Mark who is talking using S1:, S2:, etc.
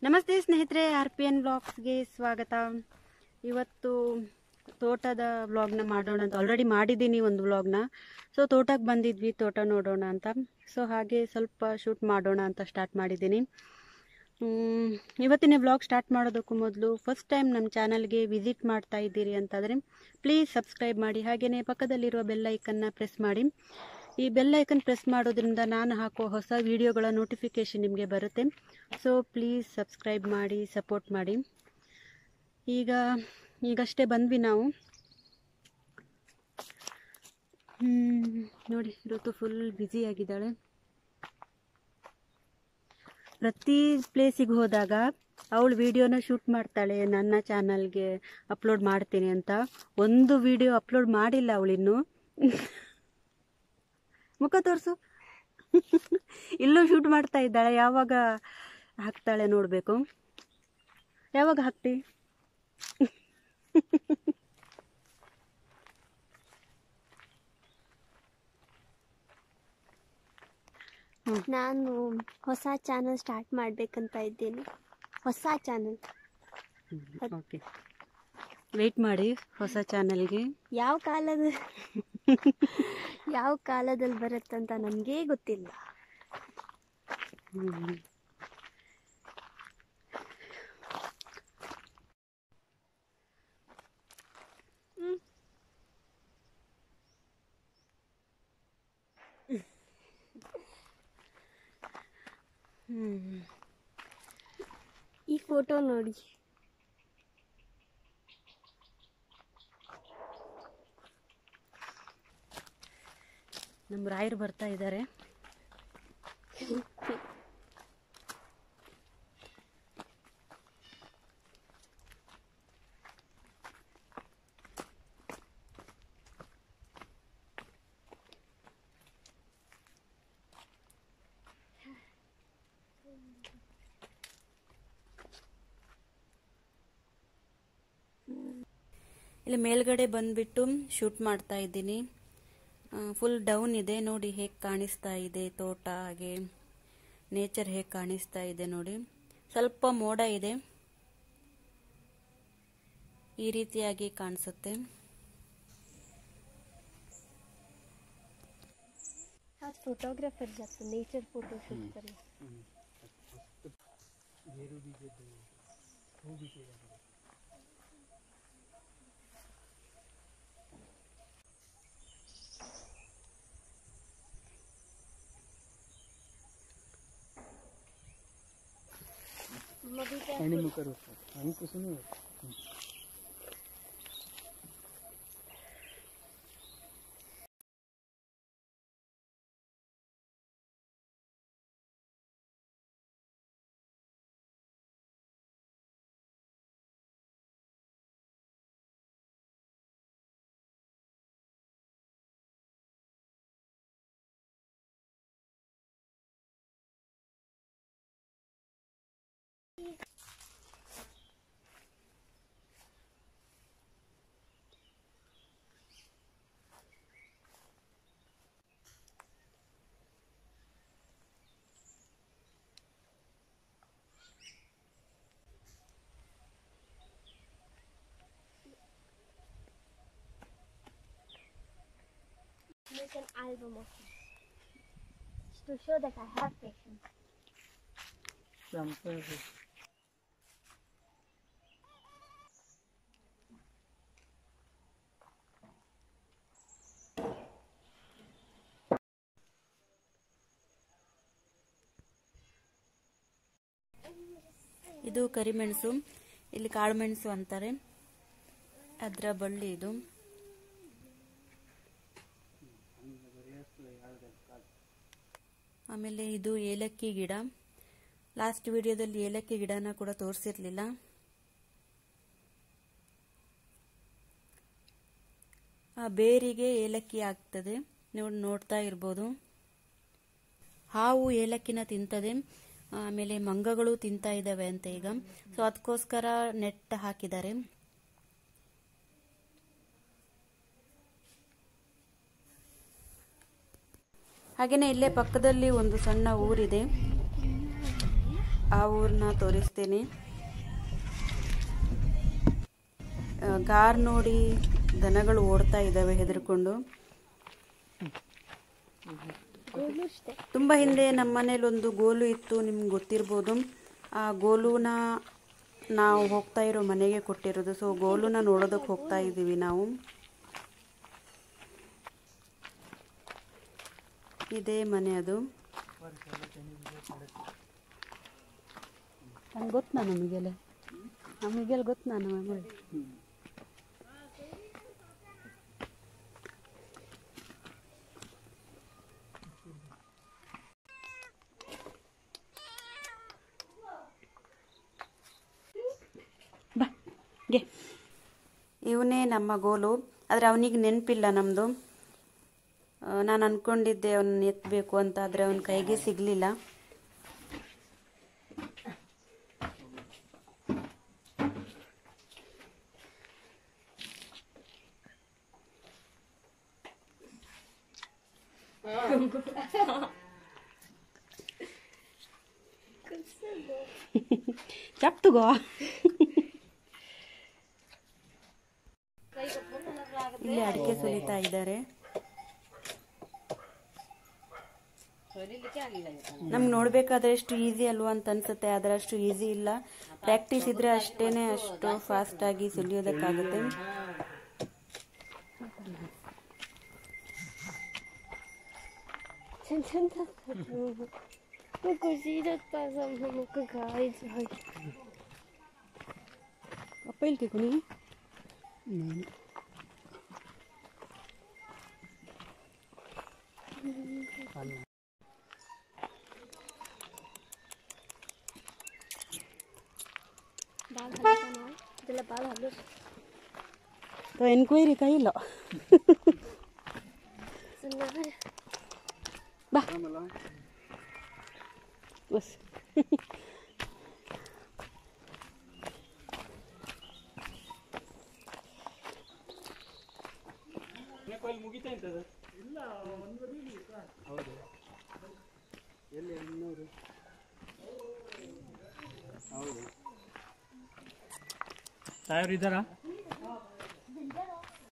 S1: ನಮಸ್ತೆ ಸ್ನೇಹಿತರೆ R P N ಬ್ಲಾಗ್ಸ್ಗೆ ಸ್ವಾಗತ ಇವತ್ತು ತೋಟದ ವ್ಲಾಗ್ನ ಮಾಡೋಣ ಅಂತ ಆಲ್ರೆಡಿ ಮಾಡಿದ್ದೀನಿ ಒಂದು ವ್ಲಾಗ್ನ ಸೊ ತೋಟಕ್ಕೆ ಬಂದಿದ್ವಿ ತೋಟ ನೋಡೋಣ ಅಂತ ಸೊ ಹಾಗೆ ಸ್ವಲ್ಪ ಶೂಟ್ ಮಾಡೋಣ ಅಂತ ಸ್ಟಾರ್ಟ್ ಮಾಡಿದ್ದೀನಿ ಮ್, ಇವತ್ತಿನ ವ್ಲಾಗ್ ಸ್ಟಾರ್ಟ್ ಮಾಡೋದಕ್ಕೂ ಮೊದಲು ಫಸ್ಟ್ ಟೈಮ್ ನಮ್ಮ ಚಾನಲ್ಗೆ ವಿಸಿಟ್ ಮಾಡ್ತಾ ಇದ್ದೀರಿ ಅಂತಾದರೆ ಪ್ಲೀಸ್ ಸಬ್ಸ್ಕ್ರೈಬ್ ಮಾಡಿ ಹಾಗೆಯೇ ಪಕ್ಕದಲ್ಲಿರುವ ಬೆಲ್ ಐಕನ್ನ ಪ್ರೆಸ್ ಮಾಡಿ ಈ ಬೆಲ್ ಐಕನ್ ಪ್ರೆಸ್ ಮಾಡೋದ್ರಿಂದ ನಾನು ಹಾಕೋ ಹೊಸ ವಿಡಿಯೋಗಳ ನೋಟಿಫಿಕೇಷನ್ ನಿಮಗೆ ಬರುತ್ತೆ ಸೊ ಪ್ಲೀಸ್ ಸಬ್ಸ್ಕ್ರೈಬ್ ಮಾಡಿ ಸಪೋರ್ಟ್ ಮಾಡಿ ಈಗ ಈಗಷ್ಟೇ ಬಂದ್ವಿ ನಾವು ಹ್ಮ್, ನೋಡಿ ಋತು ಫುಲ್ ಬ್ಯುಸಿ ಆಗಿದ್ದಾಳೆ ಪ್ರತಿ ಪ್ಲೇಸಿಗೆ ಹೋದಾಗ ಅವಳು ವಿಡಿಯೋನ ಶೂಟ್ ಮಾಡ್ತಾಳೆ ನನ್ನ ಚಾನಲ್ಗೆ ಅಪ್ಲೋಡ್ ಮಾಡ್ತೀನಿ ಅಂತ ಒಂದು ವಿಡಿಯೋ ಅಪ್ಲೋಡ್ ಮಾಡಿಲ್ಲ ಅವಳಿನ್ನು ಮುಖ ತೋರಿಸು ಇಲ್ಲೂ ಶೂಟ್ ಮಾಡ್ತಾ ಇದ್ದಾಳೆ ಯಾವಾಗ ಹಾಕ್ತಾಳೆ ನೋಡಬೇಕು ಯಾವಾಗ ಹಾಕ್ತಿ
S2: ನಾನು ಹೊಸ ಚಾನಲ್ ಸ್ಟಾರ್ಟ್ ಮಾಡ್ಬೇಕಂತ ಇದ್ದೀನಿ ಹೊಸ ಚಾನಲ್
S1: ಓಕೆ ವೆಯ್ಟ್ ಮಾಡಿ ಹೊಸ ಚಾನಲ್ಗೆ
S2: ಯಾವ ಕಾಲದ ಯಾವ ಕಾಲದಲ್ಲಿ ಬರುತ್ತಂತ ನನಗೇ ಗೊತ್ತಿಲ್ಲ
S1: ಹ್ಮ್. ಹ್ಮ್.
S2: ಈ ಫೋಟೋ ನೋಡಿ
S1: ನಮ್ಮ ರಾಯರು ಬರ್ತಾ ಇದ್ದಾರೆ ಇಲ್ಲಿ ಮೇಲ್ಗಡೆ ಬಂದ್ಬಿಟ್ಟು ಶೂಟ್ ಮಾಡ್ತಾ ಇದ್ದೀನಿ ಫುಲ್ ಡೌನ್ ಇದೆ ನೋಡಿ ಹೇಗೆ ಕಾಣಿಸ್ತಾ ಇದೆ ತೋಟ ಹಾಗೆ ನೇಚರ್ ಹೇಗೆ ಕಾಣಿಸ್ತಾ ಇದೆ ನೋಡಿ ಸ್ವಲ್ಪ ಮೋಡ ಇದೆ ಈ ರೀತಿಯಾಗಿ ಕಾಣಿಸುತ್ತೆ
S2: आज फोटोग्राफर जातो नेचर फोटो शूट करने मम्मी का
S3: आणि मग करू आणि कसं नाही होत. make an album of this to show that I have patience. आमचं
S1: ಇದು ಕರಿಮೆಣಸು ಇಲ್ಲಿ ಕಾಳುಮೆಣಸು ಅಂತಾರೆ ಅದರ ಬಳ್ಳಿ ಇದು ಆಮೇಲೆ ಇದು ಏಲಕ್ಕಿ ಗಿಡ ಲಾಸ್ಟ್ ವಿಡಿಯೋದಲ್ಲಿ ಏಲಕ್ಕಿ ಗಿಡನ ಕೂಡ ತೋರಿಸಿರ್ಲಿಲ್ಲ ಆ ಬೇರಿಗೆ ಏಲಕ್ಕಿ ಆಗ್ತದೆ ನೋಡಿ ನೋಡ್ತಾ ಇರ್ಬೋದು ಹಾವು ಏಲಕ್ಕಿನ ತಿಂತದೆ ಆಮೇಲೆ ಮಂಗಗಳು ತಿಂತಾ ಇದ್ದಾವೆ ಅಂತ ಈಗ ಸೊ ಅದಕ್ಕೋಸ್ಕರ ನೆಟ್ ಹಾಕಿದ್ದಾರೆ ಹಾಗೇನೆ ಇಲ್ಲೇ ಪಕ್ಕದಲ್ಲಿ ಒಂದು ಸಣ್ಣ ಊರಿದೆ ಆ ಊರನ್ನ ತೋರಿಸ್ತೀನಿ ಆ, ಕಾರ್ ನೋಡಿ ದನಗಳು ಓಡ್ತಾ ಇದ್ದಾವೆ ಹೆದರ್ಕೊಂಡು
S2: ಗೋಲು ಅಷ್ಟೇ
S1: ತುಂಬ ಹಿಂದೆ ನಮ್ಮ ಮನೇಲಿ ಒಂದು ಗೋಲು ಇತ್ತು ನಿಮ್ಗೆ ಗೊತ್ತಿರ್ಬೋದು ಆ ಗೋಲುನ ನಾವು ಹೋಗ್ತಾ ಇರೋ ಮನೆಗೆ ಕೊಟ್ಟಿರೋದು ಸೊ ಗೋಲುನ ನೋಡೋದಕ್ಕೆ ಹೋಗ್ತಾ ಇದ್ದೀವಿ ನಾವು ಇದೇ ಮನೆ ಅದು ನಂಗೆ ಗೊತ್ತು ನಾನು ನಮಗೆಲ್ಲ ನಮಗೆಲ್ಲ ಗೊತ್ತು ನಾನು ಮಗಳು ಬಾ ಗೆ ಇವನೇ ನಮ್ಮ ಗೋಲು ಆದರೆ ಅವನಿಗೆ ನೆನಪಿಲ್ಲ ನಮ್ಮದು ನಾನು ಅಂದ್ಕೊಂಡಿದ್ದೆ ಅವನ್ನ ಎತ್ತಬೇಕು ಅಂತ ಆದರೆ ಅವನ ಕೈಗೆ ಸಿಗಲಿಲ್ಲ ಚಪ್ ತಗೋ ಇಲ್ಲಿ ಅಡಿಕೆ ಸುಲಿತಾ ಇದ್ದಾರೆ ನಮ್ಗೆ ನೋಡ್ಬೇಕಾದ್ರೆ ಅಷ್ಟು ಈಸಿ ಅಲ್ವಾ ಅಂತ ಅನ್ಸುತ್ತೆ ಆದ್ರೆ ಅಷ್ಟು ಈಸಿ ಇಲ್ಲ ಪ್ರಾಕ್ಟೀಸ್ ಇದ್ರೆ ಅಷ್ಟೇನೆ ಅಷ್ಟು ಫಾಸ್ಟ್ ಆಗಿ ಸುಲಿಯೋದಕ್ಕಾಗುತ್ತೆ
S2: ಚಂದ ಖುಷಿ ಇರತ್ತ ನಮಗೆ ಗಾಯ್ಸ್
S1: ಅಪ್ಪ ಇಲ್ಲಿ ಕುಣಿ
S2: ಬಾಲ್ ಹಲ್ತಾನ ಇದೆಲ್ಲ ಬಾಲ್ ಹಲ್ಲು
S1: तो ಎನ್ಕ್ವೈರಿ ಕೈ ಇಲ್ಲ
S2: ಸುಮ್ಮನೆ
S1: ಬಾ ಬಸ್
S4: ಸಾಯವ್ರು ಇದ್ದಾರಾ